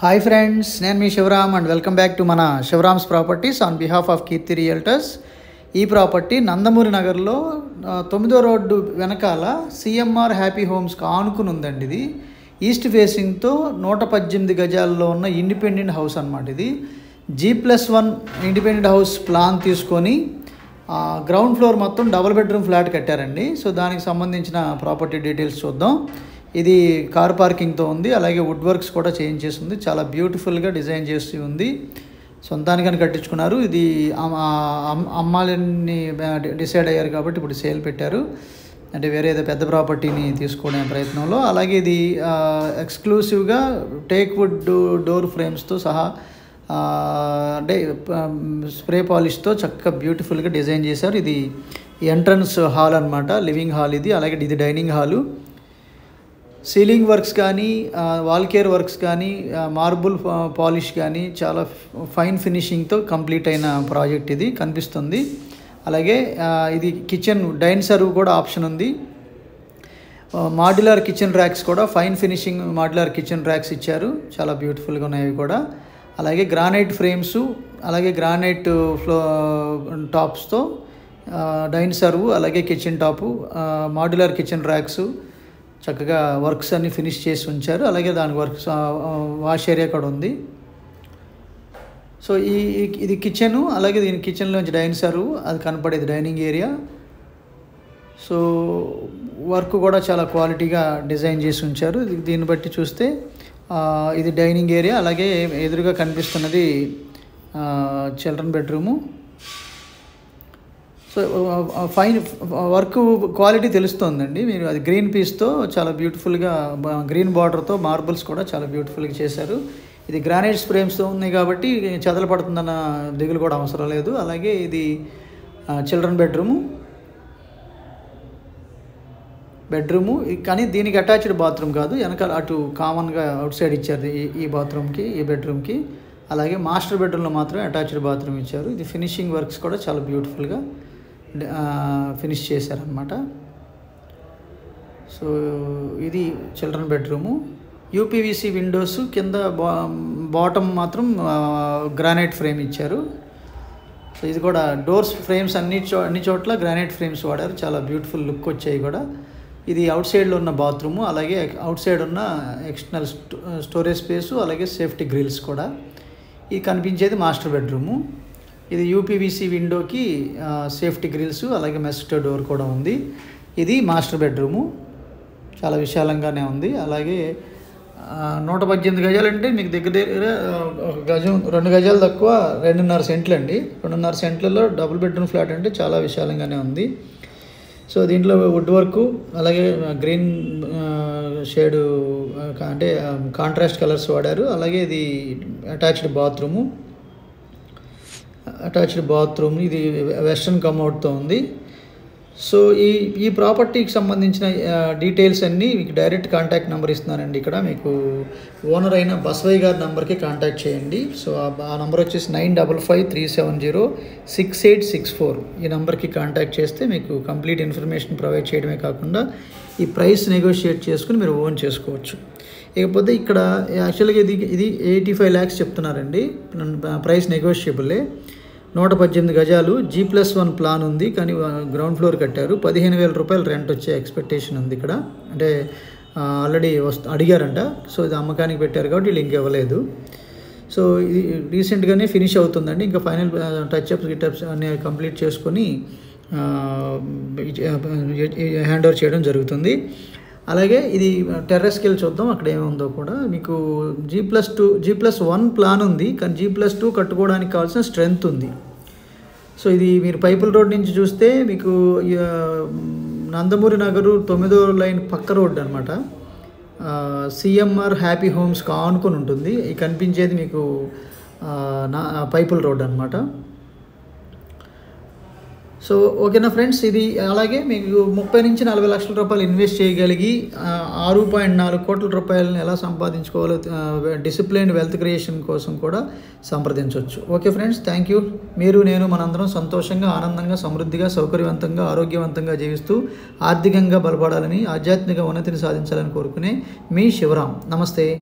hi friends నేను మీ Sivaram and welcome back to మన Sivaram's properties on behalf of Keerthi realtors ఈ ప్రాపర్టీ నందమూరి నగర్లో ఆ, తొమ్మిదో రోడ్డు వెనకాల సిఎంఆర్ హ్యాపీ హోమ్స్కి ఆనుకుని ఉందండి ఇది ఈస్ట్ ఫేసింగ్తో నూట పద్దెనిమిది గజాల్లో ఉన్న ఇండిపెండెంట్ హౌస్ అనమాట ఇది G plus one independent house plan తీసుకొని ఆ, గ్రౌండ్ ఫ్లోర్ మొత్తం డబుల్ బెడ్రూమ్ ఫ్లాట్ కట్టారండి సో దానికి సంబంధించిన ప్రాపర్టీ డీటెయిల్స్ చూద్దాం ఇది కార్ పార్కింగ్తో ఉంది అలాగే వుడ్ వర్క్స్ కూడా చేంజ్ చేసి ఉంది చాలా బ్యూటిఫుల్గా డిజైన్ చేసి ఉంది సొంతానికని కట్టించుకున్నారు ఇది అమ్- అమ్- అమ్మాలని డిసైడ్ అయ్యారు కాబట్టి ఇప్పుడు సేల్ పెట్టారు అంటే వేరే ఏదో పెద్ద ప్రాపర్టీని తీసుకోవడం ప్రయత్నంలో అలాగే ఇది ఎక్స్క్లూసివ్గా టేక్ వుడ్ డోర్ ఫ్రేమ్స్తో సహా ఆ, అంటే స్ప్రే పాలిష్తో చక్కగా బ్యూటిఫుల్గా డిజైన్ చేశారు ఇది ఎంట్రన్స్ హాల్ అనమాట లివింగ్ హాల్ ఇది అలాగే ఇది డైనింగ్ హాలు సీలింగ్ వర్క్స్ కానీ వాల్ కేర్ వర్క్స్ కానీ మార్బుల్ పాలిష్ కానీ చాలా ఫైన్ ఫినిషింగ్తో కంప్లీట్ అయిన ప్రాజెక్ట్ ఇది కనిపిస్తుంది అలాగే ఆ, ఇది కిచెన్ డైన్ సర్వ్ కూడా ఆప్షన్ ఉంది మాడ్యులర్ కిచెన్ ర్యాక్స్ కూడా fine finishing modular kitchen racks ఇచ్చారు చాలా బ్యూటిఫుల్గా ఉన్నాయి అవి కూడా అలాగే గ్రానైట్ ఫ్రేమ్స్ అలాగే గ్రానైట్ ఫ్లో టాప్స్తో డైన్ సర్వ్ అలాగే kitchen top modular kitchen racks చక్కగా వర్క్స్ అన్ని ఫినిష్ చేసి ఉంచారు అలాగే దానికి వర్క్స్ వాష్ ఏరియా కూడా ఉంది సో ఈ ఈ- ఇది కిచెను అలాగే దీని కిచెన్లోంచి డైన్ సర్వ్ అది కనపడేది డైనింగ్ ఏరియా సో వర్క్ కూడా చాలా క్వాలిటీగా డిజైన్ చేసి ఉంచారు ఇది- దీన్ని బట్టి చూస్తే ఆ, ఇది డైనింగ్ ఏరియా అలాగే ఎదురుగా కనిపిస్తున్నది children bedroom so fine work quality తెలుస్తుందండి మీరు అది గ్రీన్ పీస్తో చాలా బ్యూటిఫుల్గా గ్రీన్ బార్డర్తో మార్బుల్స్ కూడా చాలా బ్యూటిఫుల్గా చేశారు ఇది గ్రానైట్ ఫ్రేమ్స్తో ఉన్నాయి కాబట్టి చెదలు పడుతుందన్న దిగులు కూడా అవసరం లేదు అలాగే ఇది చిల్డ్రన్ బెడ్రూము బెడ్రూము ఈ- కానీ దీనికి అటాచ్డ్ బాత్రూమ్ కాదు వెనకాల అటు కామన్గా అవుట్ సైడ్ ఇచ్చారు ఈ ఈ బాత్రూమ్కి ఈ బెడ్రూమ్కి అలాగే మాస్టర్ బెడ్రూమ్లో మాత్రమే అటాచ్డ్ బాత్రూమ్ ఇచ్చారు ఇది ఫినిషింగ్ వర్క్స్ కూడా చాలా బ్యూటిఫుల్గా ఫినిష్ చేశారనమాట సో ఇది చిల్డ్రన్ బెడ్రూము యూపీవీసీ విండోస్ కింద బా బాటమ్ మాత్రం గ్రానైట్ ఫ్రేమ్ ఇచ్చారు సో ఇది కూడా డోర్స్ ఫ్రేమ్స్ అన్ని చో అన్ని చోట్ల గ్రానైట్ ఫ్రేమ్స్ వాడారు చాలా బ్యూటిఫుల్ లుక్ వచ్చాయి కూడా ఇది అవుట్ సైడ్లో ఉన్న బాత్రూము అలాగే అవుట్ సైడ్ ఉన్న ఎక్స్టర్నల్ స్టోరేజ్ స్పేసు అలాగే సేఫ్టీ గ్రిల్స్ కూడా ఇది కనిపించేది మాస్టర్ బెడ్రూము ఇది యూపీవీసీ విండోకి సేఫ్టీ గ్రిల్స్ అలాగే మెస్టో డోర్ కూడా ఉంది ఇది మాస్టర్ బెడ్రూము చాలా విశాలంగానే ఉంది అలాగే ఆ, నూట పద్దెనిమిది గజాలు అంటే మీకు దగ్గర దగ్గర ఆ, ఒక గజం రెండు గజాలు తక్కువ రెండున్నర సెంట్లు అండి రెండున్నర సెంట్లలో డబుల్ బెడ్రూమ్ ఫ్లాట్ అంటే చాలా విశాలంగానే ఉంది సో దీంట్లో వుడ్ వర్క్ అలాగే గ్రీన్ షేడు అంటే కాంట్రాస్ట్ కలర్స్ వాడారు అలాగే ఇది అటాచ్డ్ బాత్రూము అటాచ్డ్ బాత్రూమ్ ఇది వెస్ట్రన్ కమౌట్తో ఉంది సో ఈ ఈ ప్రాపర్టీకి సంబంధించిన ఆ, డీటెయిల్స్ అన్నీ మీకు డైరెక్ట్ కాంటాక్ట్ నెంబర్ ఇస్తున్నానండి ఇక్కడ మీకు ఓనర్ అయిన బసవయ్య గారి నెంబర్కి కాంటాక్ట్ చేయండి సో ఆ ఆ నెంబర్ వచ్చేసి nine double five three seven zero six eight six four ఈ నెంబర్కి కాంటాక్ట్ చేస్తే మీకు కంప్లీట్ ఇన్ఫర్మేషన్ ప్రొవైడ్ చేయడమే కాకుండా ఈ ప్రైస్ నెగోషియేట్ చేసుకుని మీరు ఓన్ చేసుకోవచ్చు ఇకపోతే ఇక్కడ యాక్చువల్గా ఇది ఇది ఎయిటీ ఫైవ్ ల్యాక్స్ చెప్తున్నారండి ప్రైస్ నెగోషియబులే నూట పద్దెనిమిది గజాలు జీ ప్లస్ వన్ ప్లాన్ ఉంది కానీ గ్రౌండ్ ఫ్లోర్ కట్టారు పదిహేను వేల రూపాయలు రెంట్ వచ్చే ఎక్స్పెక్టేషన్ ఉంది ఇక్కడ అంటే ఆల్రెడీ వస్తు అడిగారంట సో ఇది అమ్మకానికి పెట్టారు కాబట్టి వీళ్ళు ఇంక ఇవ్వలేదు సో ఇది రీసెంట్గానే ఫినిష్ అవుతుందండి ఇంకా ఫైనల్ టచ్ అప్స్ గిటప్స్ అన్ని కంప్లీట్ చేసుకొని హ్యాండ్ ఓవర్ చేయడం జరుగుతుంది అలాగే ఇది టెర్రస్కి వెళ్ళి చూద్దాం అక్కడ ఏముందో కూడా మీకు G plus two G plus one plan ఉంది కానీ జీ ప్లస్ టూ కట్టుకోవడానికి కావాల్సిన స్ట్రెంగ్త్ ఉంది సో ఇది మీరు పైపుల్ రోడ్ నుంచి చూస్తే మీకు ఆ, నందమూరి నగరు తొమ్మిదో లైన్ పక్క రోడ్ అనమాట సిఎంఆర్ హ్యాపీ హోమ్స్ ఆనుకొని ఉంటుంది ఇది కనిపించేది మీకు ఆ, నా పైపుల్ రోడ్ అనమాట సో ఓకేనా ఫ్రెండ్స్ ఇది అలాగే మీకు ముప్పై నుంచి నలభై లక్షల రూపాయలు ఇన్వెస్ట్ చేయగలిగి ఆ, ఆరు పాయింట్ నాలుగు కోట్ల రూపాయలను ఎలా సంపాదించుకోవాలో డిసిప్లైన్ వెల్త్ క్రియేషన్ కోసం కూడా సంప్రదించవచ్చు ఓకే ఫ్రెండ్స్ థ్యాంక్ యూ మీరు నేను మనందరం సంతోషంగా ఆనందంగా సమృద్ధిగా సౌకర్యవంతంగా ఆరోగ్యవంతంగా జీవిస్తూ ఆర్థికంగా బలపడాలని ఆధ్యాత్మిక ఉన్నతిని సాధించాలని కోరుకునే మీ శివరాం నమస్తే